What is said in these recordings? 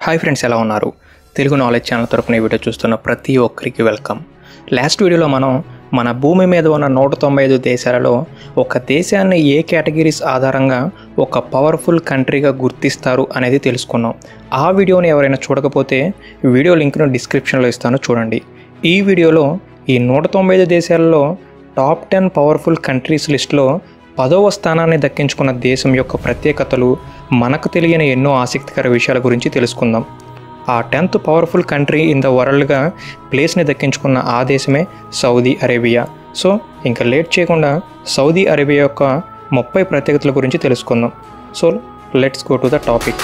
hi friends ఎలా ఉన్నారు Telugu knowledge channel తరపున ఈ వీడియో చూస్తున్న ప్రతి ఒక్కరికి వెల్కమ్ లాస్ట్ వీడియోలో మనం మన భూమి మీద ఉన్న నూట తొంభై ఐదు దేశాలలో ఒక దేశాన్ని ఏ కేటగిరీస్ ఆధారంగా ఒక పవర్ఫుల్ కంట్రీగా గుర్తిస్తారు అనేది తెలుసుకున్నాం ఆ వీడియోని ఎవరైనా చూడకపోతే వీడియో లింక్ను డిస్క్రిప్షన్లో ఇస్తాను చూడండి ఈ వీడియోలో ఈ నూట తొంభై ఐదు దేశాలలో టాప్ టెన్ పవర్ఫుల్ కంట్రీస్ లిస్ట్లో పదవ స్థానాన్ని దక్కించుకున్న దేశం యొక్క ప్రత్యేకతలు మనకు తెలియని ఎన్నో ఆసక్తికర విషయాల గురించి తెలుసుకుందాం ఆ tenth powerful country in the వరల్డ్గా ప్లేస్ని దక్కించుకున్న ఆ దేశమే సౌదీ అరేబియా సో ఇంకా లేట్ చేయకుండా సౌదీ అరేబియా యొక్క ముప్పై ప్రత్యేకతల గురించి తెలుసుకుందాం so let's go to the topic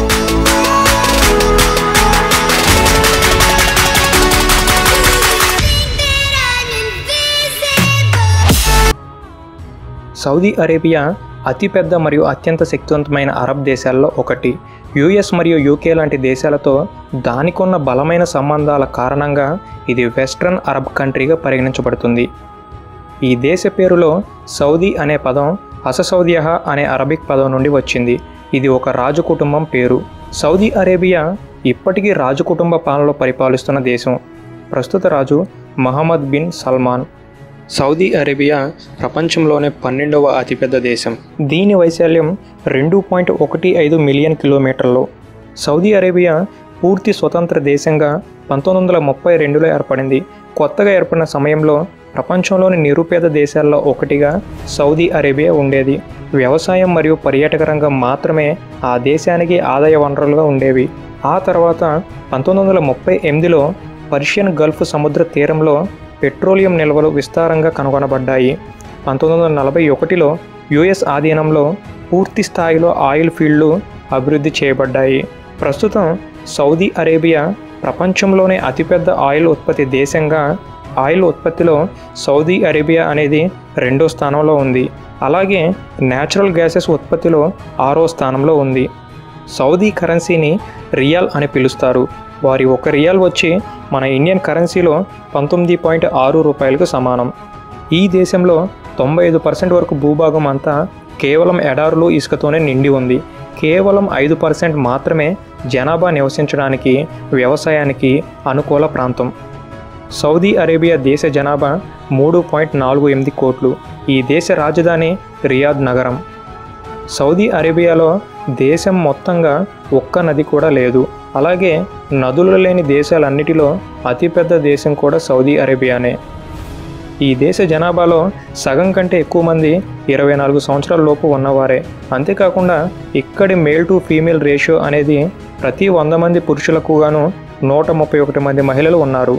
Saudi Arabia అతిపెద్ద మరియు అత్యంత శక్తివంతమైన అరబ్ దేశాల్లో ఒకటి యుఎస్ మరియు యూకే లాంటి దేశాలతో దానికున్న బలమైన సంబంధాల కారణంగా ఇది వెస్ట్రన్ అరబ్ కంట్రీగా పరిగణించబడుతుంది ఈ దేశ పేరులో సౌదీ అనే పదం అససౌదియహ అనే అరబిక్ పదం నుండి వచ్చింది ఇది ఒక రాజు కుటుంబం పేరు సౌదీ అరేబియా ఇప్పటికీ రాజు కుటుంబ పాలనలో పరిపాలిస్తున్న దేశం ప్రస్తుత రాజు Mohammed bin Salman Saudi Arabia ప్రపంచంలోనే పన్నెండవ అతిపెద్ద దేశం దీని వైశాల్యం రెండు పాయింట్ ఒకటి ఐదు మిలియన్ కిలోమీటర్లు సౌదీ అరేబియా పూర్తి స్వతంత్ర దేశంగా పంతొమ్మిది వందల ముప్పై రెండులో ఏర్పడింది కొత్తగా ఏర్పడిన సమయంలో ప్రపంచంలోని నిరుపేద దేశాల్లో ఒకటిగా సౌదీ అరేబియా ఉండేది వ్యవసాయం మరియు పర్యాటక రంగం మాత్రమే ఆ దేశానికి ఆదాయ వనరులుగా ఉండేవి ఆ తర్వాత పంతొమ్మిది వందల ముప్పై ఎనిమిదిలో పర్షియన్ గల్ఫ్ సముద్ర తీరంలో పెట్రోలియం నిల్వలు విస్తారంగా కనుగొనబడ్డాయి పంతొమ్మిది వందల నలభై ఒకటిలో యుఎస్ ఆధీనంలో పూర్తి స్థాయిలో ఆయిల్ ఫీల్డ్లు అభివృద్ధి చేయబడ్డాయి ప్రస్తుతం సౌదీ అరేబియా ప్రపంచంలోనే అతిపెద్ద ఆయిల్ ఉత్పత్తి దేశంగా ఆయిల్ ఉత్పత్తిలో సౌదీ అరేబియా అనేది రెండో స్థానంలో ఉంది అలాగే న్యాచురల్ గ్యాసెస్ ఉత్పత్తిలో ఆరో స్థానంలో ఉంది సౌదీ కరెన్సీని రియాల్ అని పిలుస్తారు వారి ఒక రియాల్ వచ్చి మన ఇండియన్ కరెన్సీలో పంతొమ్మిది పాయింట్ ఆరు రూపాయలకు సమానం ఈ దేశంలో తొంభై ఐదు పర్సెంట్ వరకు భూభాగం అంతా కేవలం ఎడారులు ఇసుకతోనే నిండి ఉంది కేవలం ఐదు పర్సెంట్ మాత్రమే జనాభా నివసించడానికి వ్యవసాయానికి అనుకూల ప్రాంతం సౌదీ అరేబియా దేశ జనాభా మూడు పాయింట్ నాలుగు ఎనిమిది కోట్లు ఈ దేశ రాజధాని రియాద్ నగరం సౌదీ అరేబియాలో దేశం మొత్తంగా ఒక్క నది కూడా లేదు అలాగే నదులు లేని దేశాలన్నిటిలో అతిపెద్ద దేశం కూడా సౌదీ అరేబియానే ఈ దేశ జనాభాలో సగం కంటే ఎక్కువ మంది ఇరవై నాలుగు సంవత్సరాల లోపు ఉన్నవారే అంతేకాకుండా ఇక్కడి మేల్ టు ఫీమేల్ రేషియో అనేది ప్రతి వంద మంది పురుషులకు గాను నూట ముప్పై ఒకటి మంది మహిళలు ఉన్నారు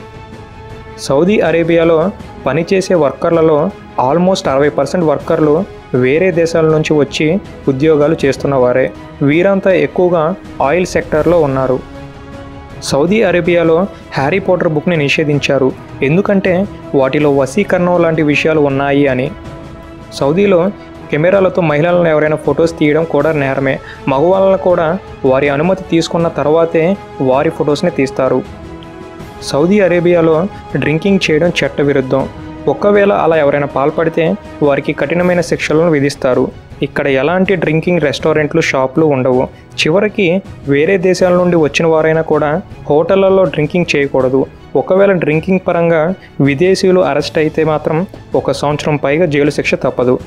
సౌదీ అరేబియాలో పనిచేసే వర్కర్లలో ఆల్మోస్ట్ అరవై పర్సెంట్ వర్కర్లు వేరే దేశాల నుంచి వచ్చి ఉద్యోగాలు చేస్తున్నవారే వీరంతా ఎక్కువగా ఆయిల్ సెక్టార్లో ఉన్నారు సౌదీ అరేబియాలో హ్యారీ పోటర్ బుక్ని నిషేధించారు ఎందుకంటే వాటిలో వశీకరణం లాంటి విషయాలు ఉన్నాయి అని సౌదీలో కెమెరాలతో మహిళలను ఎవరైనా ఫొటోస్ తీయడం కూడా నేరమే మగవాళ్ళను కూడా వారి అనుమతి తీసుకున్న తర్వాతే వారి ఫొటోస్ని తీస్తారు సౌదీ అరేబియాలో డ్రింకింగ్ చేయడం చట్ట విరుద్ధం ఒకవేళ అలా ఎవరైనా పాల్పడితే వారికి కఠినమైన శిక్షలను విధిస్తారు ఇక్కడ ఎలాంటి డ్రింకింగ్ రెస్టారెంట్లు షాపులు ఉండవు చివరికి వేరే దేశాల నుండి వచ్చిన వారైనా కూడా హోటళ్లలో డ్రింకింగ్ చేయకూడదు ఒకవేళ డ్రింకింగ్ పరంగా విదేశీయులు అరెస్ట్ అయితే మాత్రం ఒక సంవత్సరం పైగా జైలు శిక్ష తప్పదు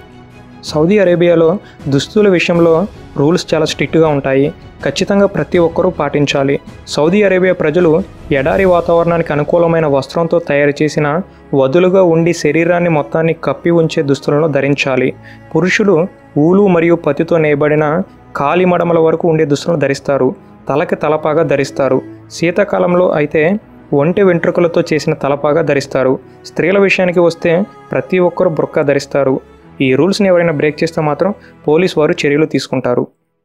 సౌదీ అరేబియాలో దుస్తుల విషయంలో రూల్స్ చాలా స్ట్రిక్ట్గా ఉంటాయి ఖచ్చితంగా ప్రతి ఒక్కరూ పాటించాలి సౌదీ అరేబియా ప్రజలు ఎడారి వాతావరణానికి అనుకూలమైన వస్త్రంతో తయారు చేసిన వదులుగా ఉండి శరీరాన్ని మొత్తాన్ని కప్పి ఉంచే దుస్తులను ధరించాలి పురుషులు ఊలు మరియు పతితో నేయబడిన కాలి మడమల వరకు ఉండే దుస్తులను ధరిస్తారు తలకి తలపాగా ధరిస్తారు శీతాకాలంలో అయితే ఒంటి వెంట్రుకలతో చేసిన తలపాగా ధరిస్తారు స్త్రీల విషయానికి వస్తే ప్రతి ఒక్కరూ బుర్కా ధరిస్తారు ఈ రూల్స్ని ఎవరైనా బ్రేక్ చేస్తే మాత్రం పోలీస్ వారు చర్యలు తీసుకుంటారు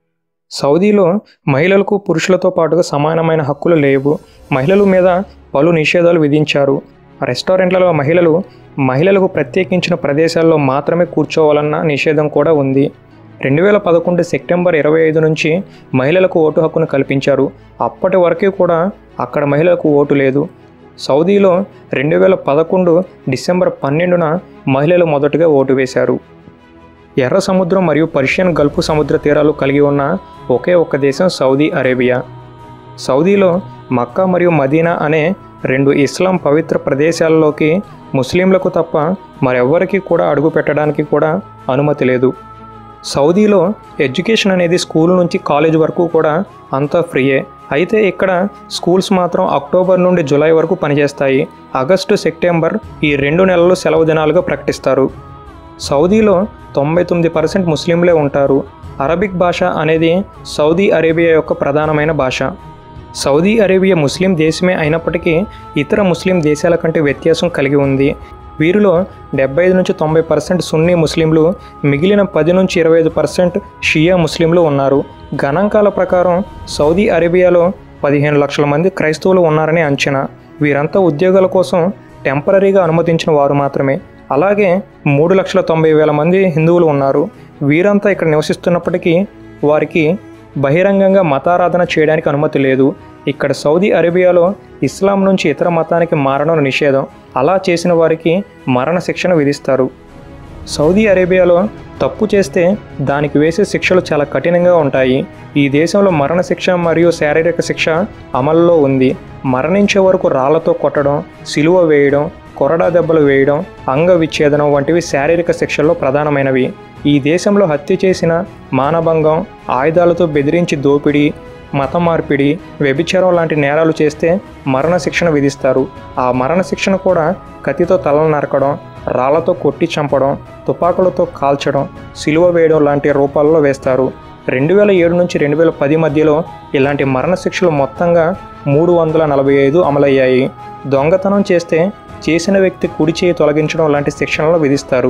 సౌదీలో మహిళలకు పురుషులతో పాటుగా సమానమైన హక్కులు లేవు మహిళల మీద పలు నిషేధాలు విధించారు రెస్టారెంట్లలో మహిళలు మహిళలకు ప్రత్యేకించిన ప్రదేశాల్లో మాత్రమే కూర్చోవాలన్న నిషేధం కూడా ఉంది రెండు వేల పదకొండు సెప్టెంబర్ ఇరవై ఐదు నుంచి మహిళలకు ఓటు హక్కును కల్పించారు అప్పటి వరకు కూడా అక్కడ మహిళలకు ఓటు లేదు సౌదీలో రెండు వేల పదకొండు డిసెంబర్ పన్నెండున మహిళలు మొదటగా ఓటు వేశారు ఎర్ర సముద్రం మరియు పర్షియన్ గల్ఫ్ సముద్ర తీరాలు కలిగి ఉన్న ఒకే ఒక్క దేశం సౌదీ అరేబియా సౌదీలో మక్కా మరియు మదీనా అనే రెండు ఇస్లాం పవిత్ర ప్రదేశాల్లోకి ముస్లింలకు తప్ప మరెవ్వరికీ కూడా అడుగు పెట్టడానికి కూడా అనుమతి లేదు సౌదీలో ఎడ్యుకేషన్ అనేది స్కూల్ నుంచి కాలేజ్ వరకు కూడా అంతా ఫ్రీయే అయితే ఇక్కడ స్కూల్స్ మాత్రం అక్టోబర్ నుండి జూలై వరకు పనిచేస్తాయి ఆగస్టు సెప్టెంబర్ ఈ రెండు నెలలు సెలవు దినాలుగా ప్రకటిస్తారు సౌదీలో తొంభై తొమ్మిది పర్సెంట్ ముస్లింలే ఉంటారు అరబిక్ భాష అనేది సౌదీ అరేబియా యొక్క ప్రధానమైన భాష సౌదీ అరేబియా ముస్లిం దేశమే అయినప్పటికీ ఇతర ముస్లిం దేశాల కంటే వ్యత్యాసం కలిగి ఉంది వీరిలో డెబ్బై ఐదు నుంచి తొంభై పర్సెంట్ సున్నీ ముస్లింలు మిగిలిన పది నుంచి ఇరవై ఐదు పర్సెంట్ షియా ముస్లింలు ఉన్నారు గణాంకాల ప్రకారం సౌదీ అరేబియాలో పదిహేను లక్షల మంది క్రైస్తవులు ఉన్నారని అంచనా వీరంతా ఉద్యోగాల కోసం టెంపరీగా అనుమతించిన వారు మాత్రమే అలాగే మూడు లక్షల తొంభై వేల మంది హిందువులు ఉన్నారు వీరంతా ఇక్కడ నివసిస్తున్నప్పటికీ వారికి బహిరంగంగా మతారాధన చేయడానికి అనుమతి లేదు ఇక్కడ సౌదీ అరేబియాలో ఇస్లాం నుంచి ఇతర మతానికి మారడం నిషేధం అలా చేసిన వారికి మరణ శిక్షణ విధిస్తారు సౌదీ అరేబియాలో తప్పు చేస్తే దానికి వేసే శిక్షలు చాలా కఠినంగా ఉంటాయి ఈ దేశంలో మరణ శిక్ష మరియు శారీరక శిక్ష అమల్లో ఉంది మరణించే వరకు రాళ్లతో కొట్టడం సిలువ వేయడం కొరడా దెబ్బలు వేయడం అంగ విచ్ఛేదనం వంటివి శారీరక శిక్షల్లో ప్రధానమైనవి ఈ దేశంలో హత్య చేసిన మానభంగం ఆయుధాలతో బెదిరించి దోపిడీ మత మార్పిడి వ్యభిచారం లాంటి నేరాలు చేస్తే మరణ శిక్షణ విధిస్తారు ఆ మరణ శిక్షణ కూడా కత్తితో తలను నరకడం రాళ్లతో కొట్టి చంపడం తుపాకులతో కాల్చడం సిలువ వేయడం లాంటి రూపాల్లో వేస్తారు రెండు వేల ఏడు నుంచి రెండు వేల పది మధ్యలో ఇలాంటి మరణ శిక్షలు మొత్తంగా మూడు వందల నలభై ఐదు అమలయ్యాయి దొంగతనం చేస్తే చేసిన వ్యక్తి కుడి చేయి తొలగించడం లాంటి శిక్షణలు విధిస్తారు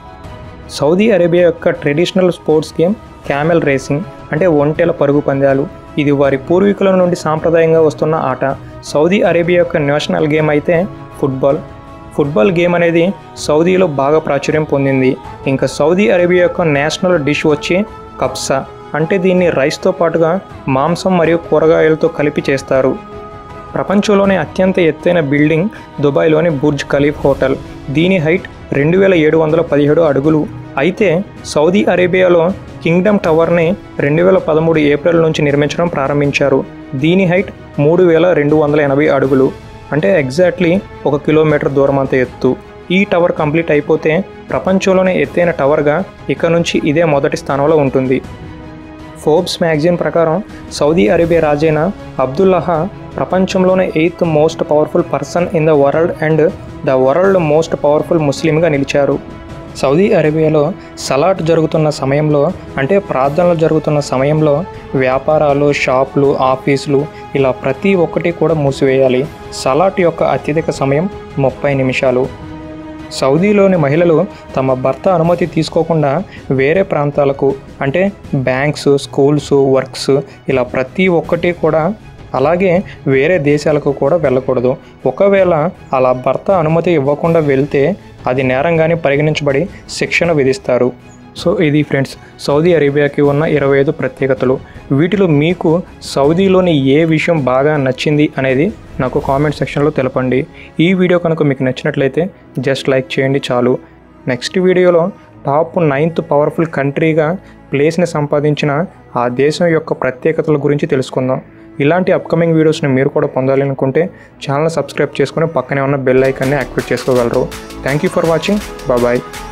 సౌదీ అరేబియా యొక్క traditional sports game camel racing అంటే ఒంటెల పరుగు పందాలు ఇది వారి పూర్వీకుల నుండి సాంప్రదాయంగా వస్తున్న ఆట సౌదీ అరేబియా యొక్క నేషనల్ గేమ్ అయితే ఫుట్బాల్ ఫుట్బాల్ గేమ్ అనేది సౌదీలో బాగా ప్రాచుర్యం పొందింది ఇంకా సౌదీ అరేబియా యొక్క నేషనల్ డిష్ వచ్చి కప్సా అంటే దీన్ని రైస్తో పాటుగా మాంసం మరియు కూరగాయలతో కలిపి చేస్తారు ప్రపంచంలోనే అత్యంత ఎత్తైన బిల్డింగ్ దుబాయ్లోని బుర్జ్ ఖలీఫ్ హోటల్ దీని హైట్ రెండు వేల ఏడు వందల పదిహేడు అడుగులు అయితే సౌదీ అరేబియాలో కింగ్డమ్ టవర్ని రెండు వేల పదమూడు ఏప్రిల్ నుంచి నిర్మించడం ప్రారంభించారు దీని హైట్ మూడు వేల రెండు వందల ఎనభై అడుగులు అంటే ఎగ్జాక్ట్లీ ఒక కిలోమీటర్ దూరం అంత ఎత్తు ఈ టవర్ కంప్లీట్ అయిపోతే ప్రపంచంలోనే ఎత్తైన టవర్గా ఇక నుంచి ఇదే మొదటి స్థానంలో ఉంటుంది ఫోర్బ్స్ మ్యాగజైన్ ప్రకారం సౌదీ అరేబియా రాజైన అబ్దుల్లహా ప్రపంచంలోనే eighth most powerful person in the world and the world most powerful ముస్లింగా నిలిచారు సౌదీ అరేబియాలో సలాట్ జరుగుతున్న సమయంలో అంటే ప్రార్థనలు జరుగుతున్న సమయంలో వ్యాపారాలు షాపులు ఆఫీసులు ఇలా ప్రతి ఒక్కటి కూడా మూసివేయాలి సలాట్ యొక్క అత్యధిక సమయం ముప్పై నిమిషాలు సౌదీలోని మహిళలు తమ భర్త అనుమతి తీసుకోకుండా వేరే ప్రాంతాలకు అంటే బ్యాంక్స్ స్కూల్స్ వర్క్స్ ఇలా ప్రతి ఒక్కటి కూడా అలాగే వేరే దేశాలకు కూడా వెళ్ళకూడదు ఒకవేళ అలా భర్త అనుమతి ఇవ్వకుండా వెళ్తే అది నేరంగానే పరిగణించబడి శిక్షణ విధిస్తారు సో ఇది ఫ్రెండ్స్ సౌదీ అరేబియాకి ఉన్న ఇరవై ఐదు ప్రత్యేకతలు వీటిలో మీకు సౌదీలోని ఏ విషయం బాగా నచ్చింది అనేది నాకు కామెంట్ సెక్షన్లో తెలపండి ఈ వీడియో కనుక మీకు నచ్చినట్లయితే జస్ట్ లైక్ చేయండి చాలు నెక్స్ట్ వీడియోలో టాప్ నైన్త్ పవర్ఫుల్ కంట్రీగా ప్లేస్ని సంపాదించిన ఆ దేశం యొక్క ప్రత్యేకతల గురించి తెలుసుకుందాం ఇలాంటి అప్కమింగ్ వీడియోస్ని మీరు కూడా పొందాలి అనుకుంటే ఛానల్ సబ్స్క్రైబ్ చేసుకుని పక్కనే ఉన్న బెల్ ఐకాన్ని యాక్టివేట్ చేసుకోగలరు thank you for watching bye